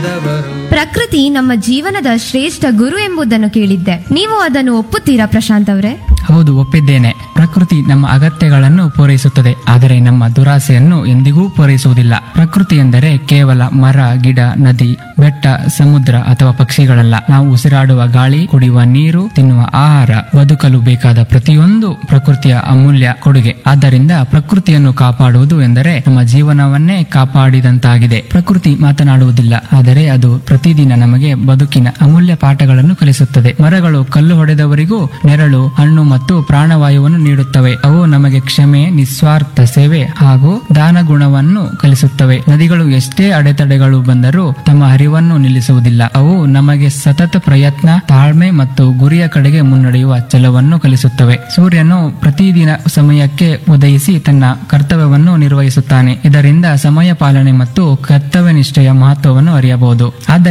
ಪ್ರಕೃತಿ ನಮ್ಮ ಜೀವನದ ಶ್ರೇಷ್ಠ ಗುರು ಎಂಬುದನ್ನು ಕೇಳಿದ್ದೆ ನೀವು ಅದನ್ನು ಒಪ್ಪುತ್ತೀರಾ ಪ್ರಶಾಂತ್ ಅವರೇ ಹೌದು ಒಪ್ಪಿದ್ದೇನೆ ಪ್ರಕೃತಿ ನಮ್ಮ ಅಗತ್ಯಗಳನ್ನು ಪೂರೈಸುತ್ತದೆ ಆದರೆ ನಮ್ಮ ದುರಾಸೆಯನ್ನು ಎಂದಿಗೂ ಪೂರೈಸುವುದಿಲ್ಲ ಪ್ರಕೃತಿ ಎಂದರೆ ಕೇವಲ ಮರ ಗಿಡ ನದಿ ಬೆಟ್ಟ ಸಮುದ್ರ ಅಥವಾ ಪಕ್ಷಿಗಳಲ್ಲ ನಾವು ಉಸಿರಾಡುವ ಗಾಳಿ ಕುಡಿಯುವ ನೀರು ತಿನ್ನುವ ಆಹಾರ ಬದುಕಲು ಬೇಕಾದ ಪ್ರತಿಯೊಂದು ಪ್ರಕೃತಿಯ ಅಮೂಲ್ಯ ಕೊಡುಗೆ ಆದ್ದರಿಂದ ಪ್ರಕೃತಿಯನ್ನು ಕಾಪಾಡುವುದು ಎಂದರೆ ನಮ್ಮ ಜೀವನವನ್ನೇ ಕಾಪಾಡಿದಂತಾಗಿದೆ ಪ್ರಕೃತಿ ಮಾತನಾಡುವುದಿಲ್ಲ ಆದರೆ ಅದು ಪ್ರತಿದಿನ ನಮಗೆ ಬದುಕಿನ ಅಮೂಲ್ಯ ಪಾಠಗಳನ್ನು ಕಲಿಸುತ್ತದೆ ಮರಗಳು ಕಲ್ಲು ಹೊಡೆದವರಿಗೂ ನೆರಳು ಹಣ್ಣು ಮತ್ತು ಪ್ರಾಣವಾಯುವನ್ನು ನೀಡುತ್ತವೆ ಅವು ನಮಗೆ ಕ್ಷಮೆ ನಿಸ್ವಾರ್ಥ ಸೇವೆ ಹಾಗೂ ದಾನ ಗುಣವನ್ನು ಕಲಿಸುತ್ತವೆ ನದಿಗಳು ಎಷ್ಟೇ ಅಡೆತಡೆಗಳು ಬಂದರೂ ತಮ್ಮ ಹರಿವನ್ನು ನಿಲ್ಲಿಸುವುದಿಲ್ಲ ಅವು ನಮಗೆ ಸತತ ಪ್ರಯತ್ನ ತಾಳ್ಮೆ ಮತ್ತು ಗುರಿಯ ಕಡೆಗೆ ಮುನ್ನಡೆಯುವ ಛಲವನ್ನು ಕಲಿಸುತ್ತವೆ ಸೂರ್ಯನು ಪ್ರತಿದಿನ ಸಮಯಕ್ಕೆ ಉದಯಿಸಿ ತನ್ನ ಕರ್ತವ್ಯವನ್ನು ನಿರ್ವಹಿಸುತ್ತಾನೆ ಇದರಿಂದ ಸಮಯ ಪಾಲನೆ ಮತ್ತು ಕರ್ತವ್ಯ ನಿಷ್ಠೆಯ ಮಹತ್ವವನ್ನು ಅರಿಯಬಹುದು ಆದ್ದರಿಂದ